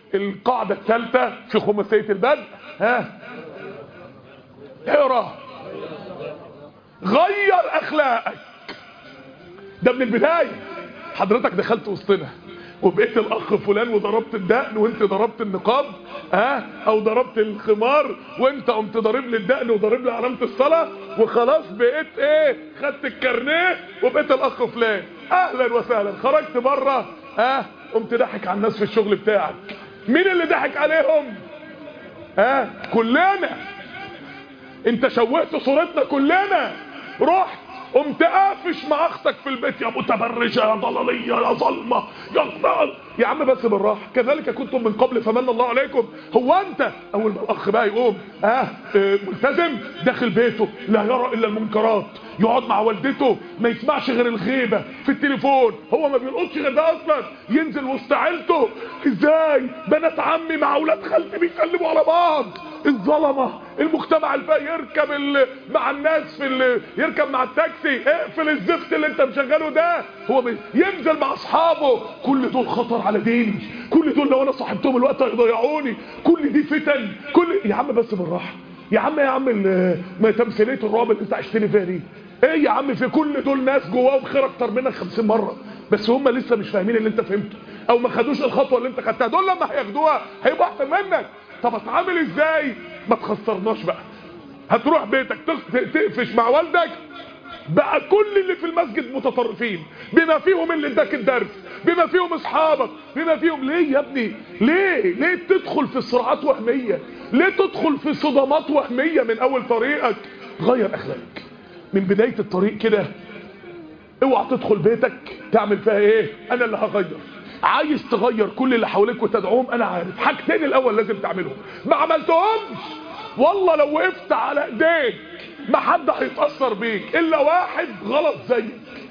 القاعدة الثالثة في خماسية البدء ها اقرا غير اخلاقك ده من البداية حضرتك دخلت وسطنا وبقيت الاخ فلان وضربت الدقن وانت ضربت النقاب ها او ضربت الخمار وانت قمت ضارب لي الدقن وضارب لي علامه الصلاه وخلاص بقيت ايه خدت الكارنيه وبقيت الاخ فلان اهلا وسهلا خرجت بره ها قمت ضحك على الناس في الشغل بتاعك مين اللي ضحك عليهم ها كلنا انت شوهت صورتنا كلنا رحت قمت قافش مع اختك في البيت يا متبرجه يا ضلاليه يا ظلمه يا ضلال يا عم بس بالراحه كذلك كنتم من قبل فمن الله عليكم هو انت اول ما الاخ بقى يقوم اه, اه ملتزم داخل بيته لا يرى الا المنكرات يقعد مع والدته ما يسمعش غير الغيبه في التليفون هو ما بيلقطش غير ده اصلا ينزل وسط عيلته ازاي بنات عمي مع اولاد خالتي بيسلموا على بعض الظلمه المجتمع الباقي يركب ال... مع الناس في ال... يركب مع التاكسي اقفل الزفت اللي انت مشغله ده هو بي... ينزل مع اصحابه كل دول خطر على ديني كل دول لو انا صاحبتهم الوقت هيضيعوني كل دي فتن كل يا عم بس بالراحه يا عم يا عم ال... ما تمثيليه الرعب اللي انت عشتني فيها دي ايه يا عم في كل دول ناس جواهم خير اكتر منك 50 مره بس هم لسه مش فاهمين اللي انت فهمته او ما خدوش الخطوه اللي انت خدتها دول لما هياخدوها هيبقوا احسن منك طب اتعامل ازاي ما تخسرناش بقى هتروح بيتك تقفش مع والدك بقى كل اللي في المسجد متطرفين بما فيهم اللي اداك الدرس بما فيهم اصحابك بما فيهم ليه يا ابني ليه ليه تدخل في صراعات وهميه ليه تدخل في صدمات وهميه من اول طريقك غير اخلاقك من بدايه الطريق كده اوعى تدخل بيتك تعمل فيها ايه انا اللي هغير عايز تغير كل اللي حواليك وتدعوهم انا عارف حاجتين الاول لازم تعملهم ما عملتهمش والله لو وقفت على ايديك ما حد هيتاثر بيك الا واحد غلط زيك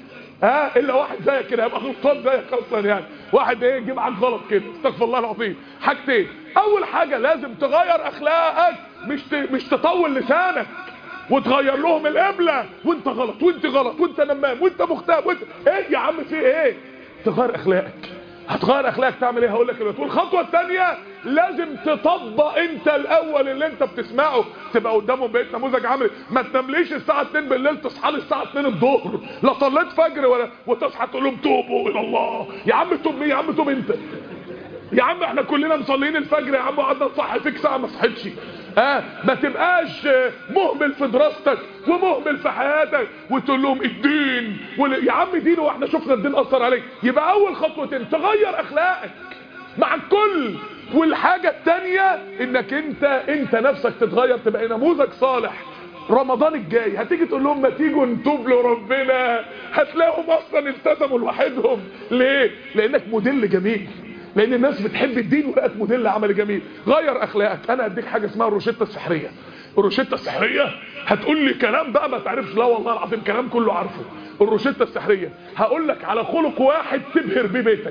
ها الا واحد زيك كده هيبقى غلطان زيك اصلا يعني واحد ايه يجي معاك غلط كده استغفر الله العظيم حاجتين اول حاجه لازم تغير اخلاقك مش ت... مش تطول لسانك وتغير لهم القبلة وانت غلط وانت غلط وانت نمام وانت مختاب وانت ايه يا عم في ايه تغير اخلاقك هتغير اخلاقك تعمل ايه هقول لك دلوقتي والخطوه الثانيه لازم تطبق انت الاول اللي انت بتسمعه تبقى قدامهم بقيت نموذج عملي ما تنامليش الساعه 2 بالليل تصحى لي الساعه 2 الظهر لا صليت فجر ولا وتصحى تقول لهم توبوا الى الله يا عم توب مين يا عم توب انت يا عم احنا كلنا مصلين الفجر يا عم وقعدنا نصحي فيك ساعه ما صحيتش اه ما تبقاش مهمل في دراستك ومهمل في حياتك وتقول لهم الدين وال... يا عم دين واحنا شفنا الدين اثر عليك يبقى اول خطوتين تغير اخلاقك مع الكل والحاجه الثانيه انك انت انت نفسك تتغير تبقى نموذج صالح رمضان الجاي هتيجي تقول لهم ما تيجوا نتوب لربنا هتلاقيهم اصلا التزموا لوحدهم ليه لانك موديل جميل لان الناس بتحب الدين ولقت موديل عمل جميل غير اخلاقك انا اديك حاجه اسمها الروشته السحريه الروشته السحريه هتقول لي كلام بقى ما تعرفش لا والله العظيم كلام كله عارفه الروشته السحريه هقول لك على خلق واحد تبهر بيه بيتك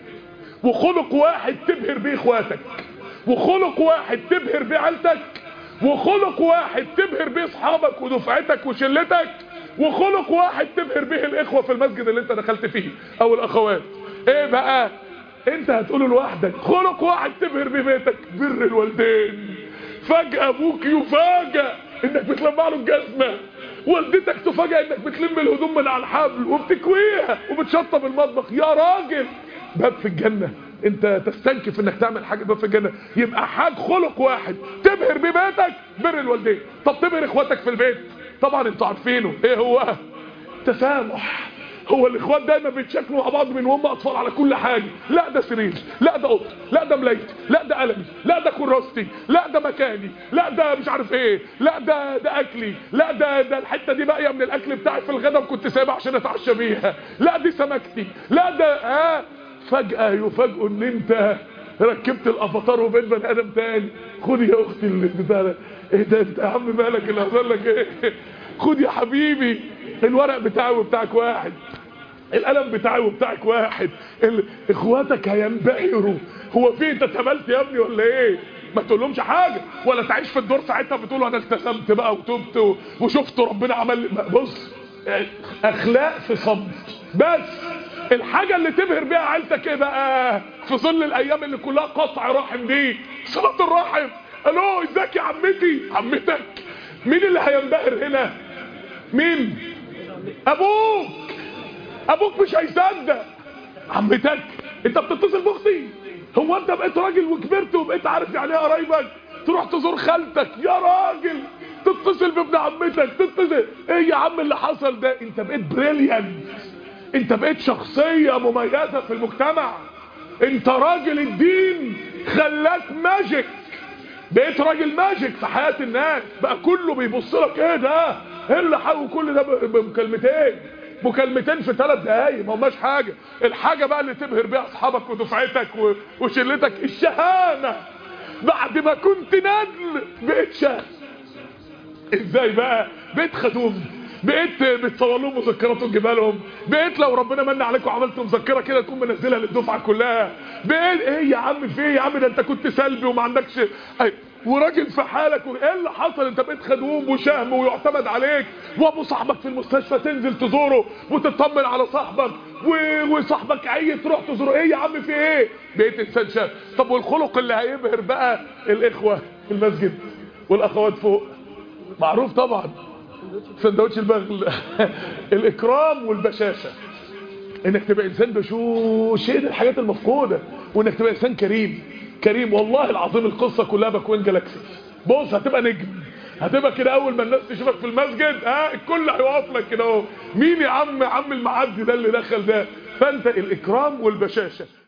وخلق واحد تبهر بيه اخواتك وخلق واحد تبهر بيه عيلتك وخلق واحد تبهر بيه اصحابك ودفعتك وشلتك وخلق واحد تبهر بيه الاخوه في المسجد اللي انت دخلت فيه او الاخوات ايه بقى انت هتقوله لوحدك خلق واحد تبهر بيه بيتك بر الوالدين فجأة ابوك يفاجأ انك بتلمع له الجزمة والدتك تفاجأ انك بتلم الهدوم من على الحبل وبتكويها وبتشطب المطبخ يا راجل باب في الجنة انت تستنكف انك تعمل حاجة باب في الجنة يبقى حاج خلق واحد تبهر بيه بيتك بر الوالدين طب تبهر اخواتك في البيت طبعا انتوا عارفينه ايه هو تسامح هو الاخوات دايما بيتشكلوا مع بعض من وهم اطفال على كل حاجه لا ده سرير لا ده اوضه لا ده ملايتي لا ده قلمي لا ده كراستي لا ده مكاني لا ده مش عارف ايه لا ده ده اكلي لا ده ده الحته دي باقيه من الاكل بتاعي في الغدا كنت سايبها عشان اتعشى بيها لا دي سمكتي لا ده ها فجاه يفاجئوا ان انت ركبت الافاتار وبقيت بني ادم تاني خد يا اختي اللي بتاع ده ايه ده انت يا عم مالك اللي حصل لك ايه خد يا حبيبي الورق بتاعي وبتاعك واحد القلم بتاعي وبتاعك واحد ال... اخواتك هينبهروا هو في انت اتهملت يا ابني ولا ايه ما تقولهمش حاجه ولا تعيش في الدور ساعتها بتقول انا التزمت بقى وتبت و... وشفت ربنا عمل بص اخلاق في صمت بس الحاجة اللي تبهر بيها عيلتك ايه بقى في ظل الايام اللي كلها قطع رحم دي صلة الرحم الو ازيك يا عمتي عمتك مين اللي هينبهر هنا مين ابوك ابوك مش هيصدق عمتك انت بتتصل باختي هو انت بقيت راجل وكبرت وبقيت عارف يعني ايه قرايبك تروح تزور خالتك يا راجل تتصل بابن عمتك تتصل ايه يا عم اللي حصل ده انت بقيت بريليانت انت بقيت شخصية مميزة في المجتمع انت راجل الدين خلاك ماجيك بقيت راجل ماجيك في حياة الناس بقى كله بيبص لك ايه ده ايه اللي حاول كل ده بمكالمتين مكالمتين في ثلاث دقايق ما هماش حاجة الحاجة بقى اللي تبهر بيها اصحابك ودفعتك وشلتك الشهامة بعد ما كنت ندل بقيت شهم ازاي بقى بقيت خدوم بقيت بتصور لهم مذكرات وتجيبها لهم بقيت لو ربنا من عليكم وعملت مذكره كده تقوم منزلها للدفعه كلها بقيت ايه يا عم في ايه يا عم ده انت كنت سلبي وما عندكش أي وراجل في حالك وايه اللي حصل انت بقيت خدوم وشهم ويعتمد عليك وابو صاحبك في المستشفى تنزل تزوره وتطمن على صاحبك و... وصاحبك عيل تروح تزوره ايه يا عم في ايه بقيت انسان شهم طب والخلق اللي هيبهر بقى الاخوه في المسجد والاخوات فوق معروف طبعا سندوتش البغل الاكرام والبشاشه انك تبقى انسان بشوش هي دي الحاجات المفقوده وانك تبقى انسان كريم كريم والله العظيم القصه كلها باكوين جالاكسي بص هتبقى نجم هتبقى كده اول ما الناس تشوفك في المسجد ها الكل هيقف لك كده اهو مين يا عم عم المعدي ده اللي دخل ده فانت الاكرام والبشاشه